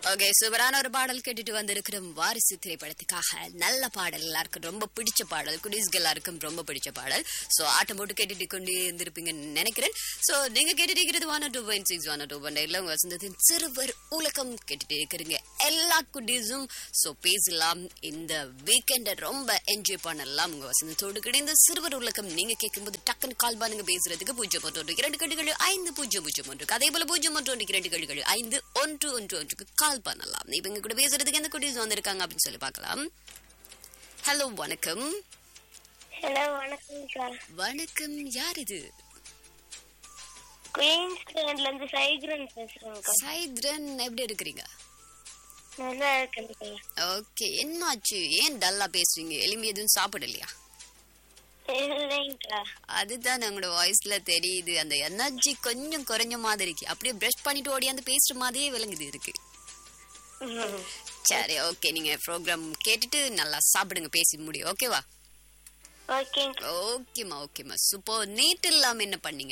Okay சூப்பரான ஒரு பாடல் கேட்டுட்டு வந்திருக்கிறோம் வாரிசு திரைப்படத்துக்காக நல்ல பாடல் எல்லாருக்கும் ரொம்ப பிடிச்ச பாடல் குடீஸ்க்கு எல்லாருக்கும் ரொம்ப பிடிச்ச பாடல் சோ ஆட்டம் போட்டு கேட்டுட்டு கொண்டு இருந்திருப்பீங்கன்னு நினைக்கிறேன் சோ நீங்க கேட்டுட்டு இருக்கிறது one two point six one two point இல்ல உங்க வசந்தத்தின் சிறுவர் உலகம் கேட்டுட்டு இருக்கிறீங்க எல்லா குட்டீஸும் சோ பேசலாம் இந்த வீக்கெண்ட ரொம்ப என்ஜாய் பண்ணலாம் உங்க வசந்தத்தோடு கிடைந்த சிறுவர் உலகம் நீங்க கேட்கும்போது டக்குன்னு கால் பண்ணுங்க பேசுறதுக்கு பூஜ்ஜியம் ஒன்று ஒன்று இரண்டு கட்டுகள் ஐந்து பூஜ்ஜியம் பூஜ்ஜியம் ஒன்று அதே போல பூஜ்ஜியம் ஒன்று ஒன்று இரண்டு கட்டுகள் ஐந்து ஒன்று ஒன்று ஒன்றுக்கு கால் பண்ணலாம் இப்ப இங்க கூட பேசுறதுக்கு எந்த குட்டீஸ் வந்திருக்காங்க அப்படின்னு சொல்லி பார்க்கலாம் ஹலோ வணக்கம் ஹலோ வணக்கம்க்கா வணக்கம் யார் இது குயின்ஸ்லாண்ட்ல இருந்து சைக்ரன் பேசுறேன்க்கா சைத்ரன் எப்படி இருக்கிறீங்க நல்லா இருக்கேன்க்கா ஓகே என்னாச்சு ஏன் டல்லா பேசுறீங்க எலும்பி எதுவும் சாப்பிடலையா இல்லைங்கக்கா அதுதான் உங்களோட வாய்ஸ்ல தெரியுது அந்த எனர்ஜி கொஞ்சம் குறைஞ்ச மாதிரி இருக்கு அப்படியே பிரஷ் பண்ணிட்டு ஓடியாந்து பேசுற மாதிரியே விளங்குது இருக்கு ம். சரி ஓகே நீங்க ப்ரோக்ராம் கேட்டுட்டு நல்லா சாப்பிடுங்க பேசி முடியும் ஓகேவா ஓகேங்கக்கா ஓகேம்மா ஓகேம்மா சூப்பர் நேற்று இல்லாம என்ன பண்ணீங்க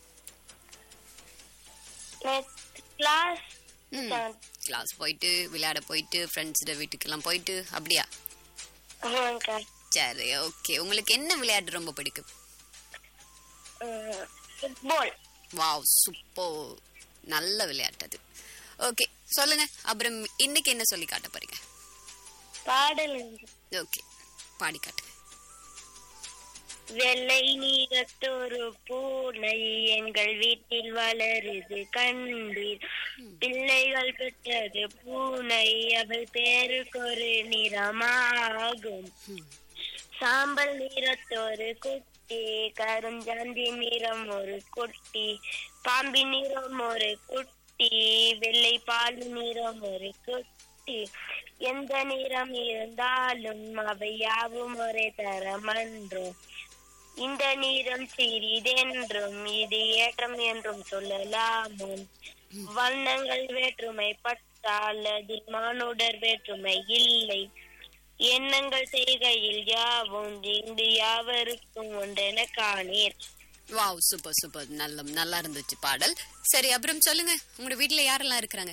நேத்து கிளாஸ் ம் கிளாஸ் போயிட்டு விளையாட போயிட்டு ஃப்ரெண்ட்ஸோட வீட்டுக்கெல்லாம் போயிட்டு அப்படியா ஆமாங்கக்கா சரி ஓகே உங்களுக்கு என்ன விளையாட்டு ரொம்ப பிடிக்கும் ஃபுட்பால் வாவ் சூப்பர் நல்ல விளையாட்டு அது ஓகே சொல்லுங்க அப்புறம் இன்னைக்கு என்ன சொல்லி காட்ட போறீங்க பாடல் ஓகே பாடி காட்டுங்க வெள்ளை நீரத்தொரு பூனை எங்கள் வீட்டில் வளருது கண்டீர் பிள்ளைகள் பெற்றது பூனை அவள் பேருக்கு ஒரு நிறமாகும் சாம்பல் நிறத்தொரு குட்டி கருஞ்சாந்தி நிறம் ஒரு குட்டி பாம்பி நிறம் ஒரு குட்டி வெள்ளை பால் நிறம் ஒரு குட்டி எந்த நிறம் இருந்தாலும் அவை யாவும் ஒரே தரமன்றும் இந்த நீரம் சிறிதென்றும் இது ஏற்றம் என்றும் சொல்லலாமோ வண்ணங்கள் வேற்றுமை பட்டால் அதில் மானுடர் வேற்றுமை இல்லை எண்ணங்கள் செய்கையில் யாவும் இங்கு யாவருக்கும் ஒன்றென காணீர் வாவ் சூப்பர் சூப்பர் நல்ல நல்லா இருந்துச்சு பாடல் சரி அப்புறம் சொல்லுங்க உங்களோட வீட்ல யாரெல்லாம் இருக்கிறாங்க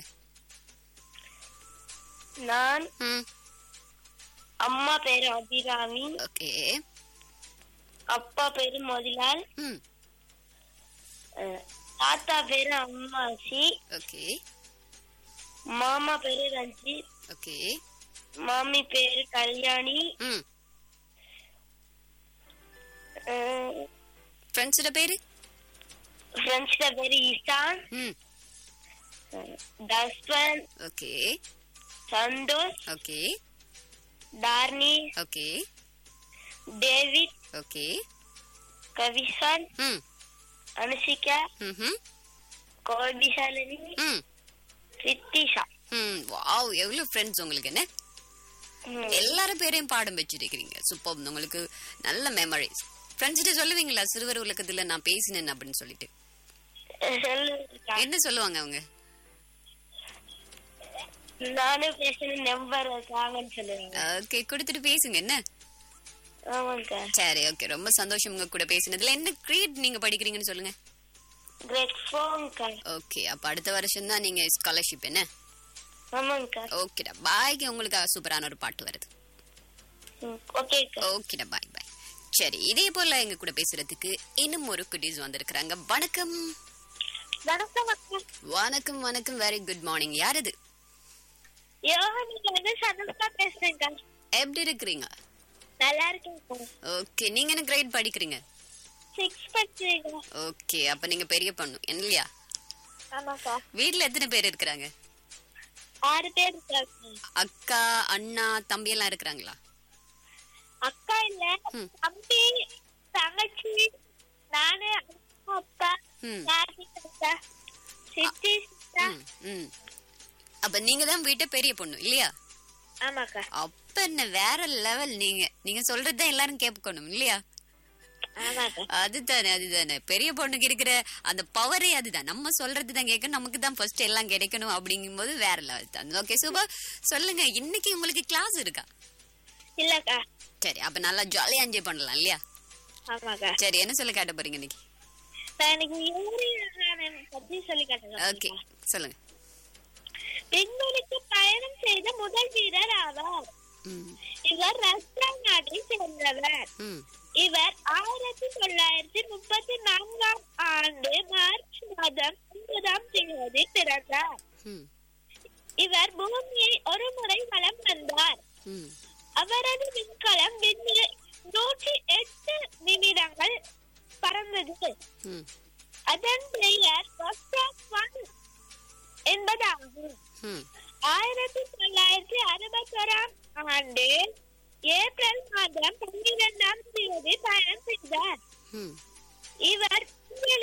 நான் ம் அம்மா பேரு அபிராமி ஓகே அப்பா பேரு மோதிலால் ம் அஹ், தாத்தா பேரு அம்மாசி ஓகே மாமா பேரு ரஞ்சித் ஓகே மாமி பேரு கல்யாணி ம் ஃப்ரெண்ட்ஸோட ஃப்ரெண்ட்ஸோட பேரு பேரு இசான் ம் Thasvan okay Santhosh okay Tharni okay David okay Kavisan ம் அனுஷிகா ம்ஹும் கோபிசாலினி ம் ரித்திஷா ம் வாவ் எவ்வளவு ஃப்ரெண்ட்ஸ் உங்களுக்கு என்ன ம். எல்லாரும் பேரையும் பாடம் வச்சிருக்கிறீங்க சூப்பர் உங்களுக்கு நல்ல மெமரிஸ் ஃப்ரெண்ட்ஸ்கிட்ட சொல்லுவீங்களா சிறுவர் உலகத்துல நான் பேசினேன் அப்படின்னு சொல்லிட்டு சொல்லுங்கக்கா. என்ன சொல்லுவாங்க அவங்க நானும் பேசணும் நம்பர் இருக்காங்கன்னு சொல்லுவாங்க ஓகே கொடுத்துட்டு பேசுங்க என்ன ஆமாங்கக்கா சரி ஓகே ரொம்ப சந்தோஷம் உங்க கூட பேசினதுல என்ன கிரேட் நீங்க படிக்கிறீங்கன்னு சொல்லுங்க கிரேட் ஃபோன்க்கா ஓகே அப்ப அடுத்த வருஷம் தான் நீங்க ஸ்காலர்ஷிப் என்ன ஆமாங்கக்கா ஓகேடா பாய்க்கு உங்களுக்கு சூப்பரான ஒரு பாட்டு வருது ம், ஓகேக்கா ஓகேடா பாய் பாய் சரி இதே போல எங்க கூட பேசுறதுக்கு இன்னும் ஒரு குட்டீஸ் வந்திருக்கிறாங்க வணக்கம் வணக்கம் அக்கா வணக்கம் வணக்கம் வெரி குட் மார்னிங் யார் இது யோகானில இருந்து சதம்கா பேசுறேன்க்கா எப்படி இருக்கிறீங்க நல்லா இருக்கேன்க்கா ஓகே நீங்க என்ன கிரேட் படிக்கிறீங்க சிக்ஸ் படிச்சிருக்கா ஓகே அப்ப நீங்க பெரிய பொண்ணு இல்லையா ஆமாக்கா வீட்ல எத்தனை பேர் இருக்கிறாங்க ஆறு பேர் இருக்காங்க அக்கா அண்ணா தம்பி எல்லாம் இருக்கிறாங்களா அக்கா இல்ல ம். தம்பி தங்கச்சி நானு அம்மா அப்பா ம் தாத்தி தாத்தா சித்தி சித்தா ம், ம் அப்ப நீங்க தான் வீட்டை பெரிய பொண்ணு இல்லையா ஆமாக்கா அப்ப என்ன வேற லெவல் நீங்க நீங்க சொல்றதுதான் எல்லாரும் கேட்கணும் இல்லையா ஆமாக்கா அதுதானே அதுதானே பெரிய பொண்ணுக்கு இருக்கிற அந்த பவரே அதுதான் நம்ம சொல்றதுதான் கேட்கணும் நமக்கு தான் ஃபர்ஸ்ட் எல்லாம் கிடைக்கணும் அப்படிங்கும்போது வேற லெவல் தான் ஓகே சூப்பர் சொல்லுங்க இன்னைக்கு உங்களுக்கு கிளாஸ் இருக்கா இல்லக்கா சரி அப்ப நல்லா ஜாலியா என்ஜாய் பண்ணலாம் இல்லையா ஆமாக்கா சரி என்ன சொல்ல காட்ட போறீங்க இன்னைக்கு நான் எனக்கு யூரியன் பத்தி சொல்லி ஓகே காட்டுறேன் சொல்லுங்க விண்வெளிக்கு பயணம் செய்த முதல் வீரர் ஆவார் ம் இவர் ரஷ்யா நாட்டை சேர்ந்தவர் ம் இவர் ஆயிரத்தி தொள்ளாயிரத்தி முப்பத்தி நான்காம் ஆண்டு மார்ச் மாதம் ஒன்பதாம் தேதி பிறந்தார் ம் இவர் பூமியை ஒரு முறை வலம் வந்தார் ம் அவரது விண்கலம் விண்ணில் நூற்றி எட்டு நிமிடங்கள் பறந்தது ம் அதன் பெயர் Vostok ஒன் என்பதாகும் ம் ஆயிரத்தி தொள்ளாயிரத்தி அறுபத்தோராம் ஆண்டு ஏப்ரல் மாதம் பன்னிரெண்டாம் தேதி பயணம் செய்தார் ம் இவர்